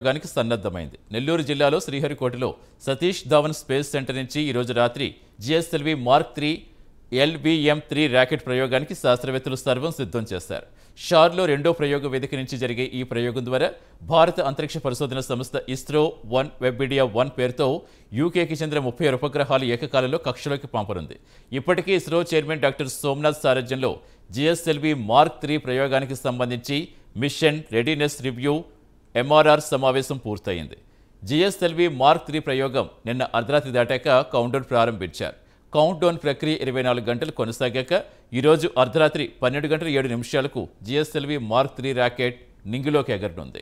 ప్రయోగానికి సన్నద్ధమైంది నెల్లూరు జిల్లాలో శ్రీహరికోటలో సతీష్ ధావన్ స్పేస్ సెంటర్ నుంచి ఈరోజు రాత్రి GSLV mark three LBM three rocket ప్రయోగానికి శాస్త్రవేత్తలు సర్వం సిద్ధం చేశారు షార్లో రెండో ప్రయోగ వేదిక నుంచి జరిగే ఈ ప్రయోగం ద్వారా భారత అంతరిక్ష పరిశోధన సంస్థ ఇస్రో వన్ వెబ్బిడియా వన్ పేరుతో యూకేకి చెందిన ముప్పై ఉపగ్రహాలు ఏకకాలంలో కక్షలోకి పంపనుంది ఇప్పటికే ఇస్రో చైర్మన్ డాక్టర్ సోమనాథ్ సారథ్యంలో జిఎస్ఎల్వి మార్క్ త్రీ ప్రయోగానికి సంబంధించి మిషన్ రెడీనెస్ రివ్యూ ఎంఆర్ఆర్ సమావేశం పూర్తయింది జిఎస్ఎల్వి మార్క్ త్రీ ప్రయోగం నిన్న అర్ధరాత్రి దాటాక కౌంటౌన్ ప్రారంభించారు కౌంట్ డౌన్ ప్రక్రియ ఇరవై నాలుగు గంటలు కొనసాగాక ఈరోజు అర్ధరాత్రి పన్నెండు గంటల ఏడు నిమిషాలకు జిఎస్ఎల్వి మార్క్ త్రీ ర్యాకెట్ నింగిలోకి ఎగరనుంది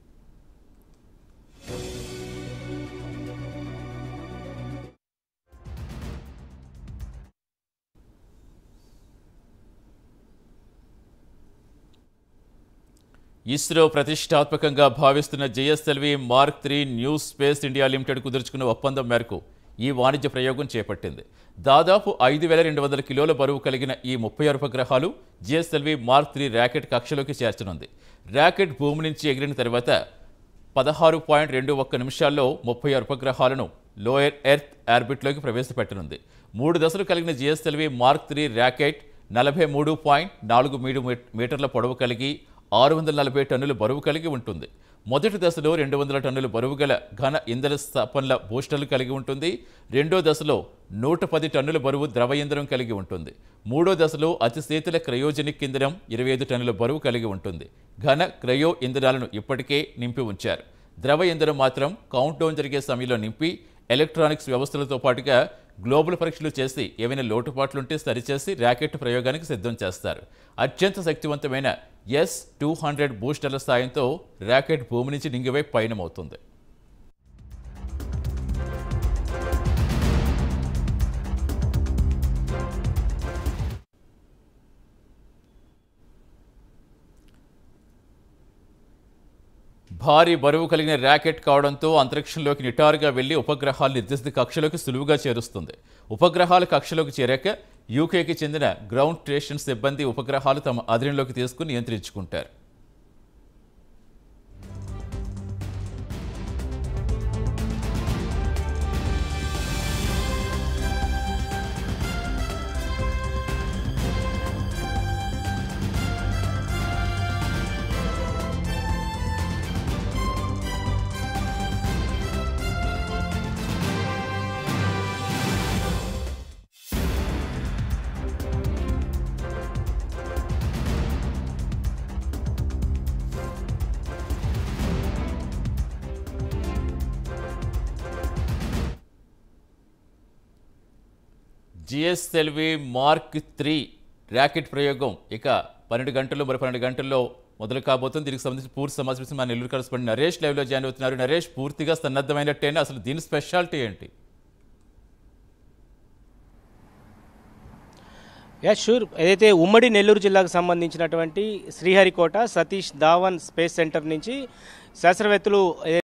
ఇస్రో ప్రతిష్టాత్మకంగా భావిస్తున్న GSLV mark three new space India limited కుదుర్చుకున్న ఒప్పందం మేరకు ఈ వాణిజ్య ప్రయోగం చేపట్టింది దాదాపు ఐదు వేల రెండు వందల కిలోల బరువు కలిగిన ఈ ముప్పై ఆరు ఉపగ్రహాలు జిఎస్ఎల్వి మార్క్ త్రీ ర్యాకెట్ కక్షలోకి చేర్చనుంది ర్యాకెట్ భూమి నుంచి ఎగిరిన తర్వాత పదహారు పాయింట్ రెండు ఒక్క నిమిషాల్లో ముప్పై ఆరు ఉపగ్రహాలను లోయర్ ఎర్త్ ఆర్బిట్లోకి ప్రవేశపెట్టనుంది మూడు దశలు కలిగిన జిఎస్ఎల్వి మార్క్ త్రీ ర్యాకెట్ నలభై మూడు పాయింట్ నాలుగు మీడు మీటర్ల పొడవు కలిగి ఆరు వందల నలభై టన్నుల బరువు కలిగి ఉంటుంది మొదటి దశలో రెండు వందల టన్నుల బరువు గల ఘన ఇంధన స్థాపనల బూస్టర్లు కలిగి ఉంటుంది రెండో దశలో నూట పది టన్నుల బరువు ద్రవ ఇంధనం కలిగి ఉంటుంది మూడో దశలో అతి శీతల క్రయోజనిక్ ఇంధనం ఇరవై ఐదు టన్నుల బరువు కలిగి ఉంటుంది ఘన క్రయో ఇంధనాలను ఇప్పటికే నింపి ఉంచారు ద్రవ ఇంధనం మాత్రం కౌంట్ డౌన్ జరిగే సమయంలో నింపి ఎలక్ట్రానిక్స్ వ్యవస్థలతో పాటుగా గ్లోబల్ పరీక్షలు చేసి ఏవైనా లోటుపాట్లుంటే సరిచేసి ర్యాకెట్ ప్రయోగానికి సిద్ధం చేస్తారు అత్యంత శక్తివంతమైన ఎస్ టూ హండ్రెడ్ బూస్టర్ల సాయంతో ర్యాకెట్ భూమి నుంచి నింగివై పయనమవుతుంది భారీ బరువు కలిగిన ర్యాకెట్ కావడంతో అంతరిక్షంలోకి నిటారుగా వెళ్లి ఉపగ్రహాలు నిర్దిష్ట కక్షలోకి సులువుగా చేరుస్తుంది ఉపగ్రహాల కక్షలోకి చేరాక యూకేకి చెందిన గ్రౌండ్ స్టేషన్ సిబ్బంది ఉపగ్రహాలు తమ అధీనంలోకి తీసుకుని నియంత్రించుకుంటారు జిఎస్ఎల్వి మార్క్ త్రీ ర్యాకెట్ ప్రయోగం ఇక పన్నెండు గంటల్లో మరి పన్నెండు గంటల్లో మొదలు కాబోతుంది దీనికి సంబంధించి పూర్తి సమాచారం మా నెల్లూరు కరెస్పాండెంట్ నరేష్ లైవ్లో జాయిన్ అవుతున్నారు నరేష్ పూర్తిగా సన్నద్ధమైనట్టేనా అసలు దీని స్పెషాలిటీ ఏంటి యా షూర్ ఏదైతే ఉమ్మడి నెల్లూరు జిల్లాకు సంబంధించినటువంటి శ్రీహరికోట సతీష్ ధావన్ స్పేస్ సెంటర్ నుంచి శాస్త్రవేత్తలు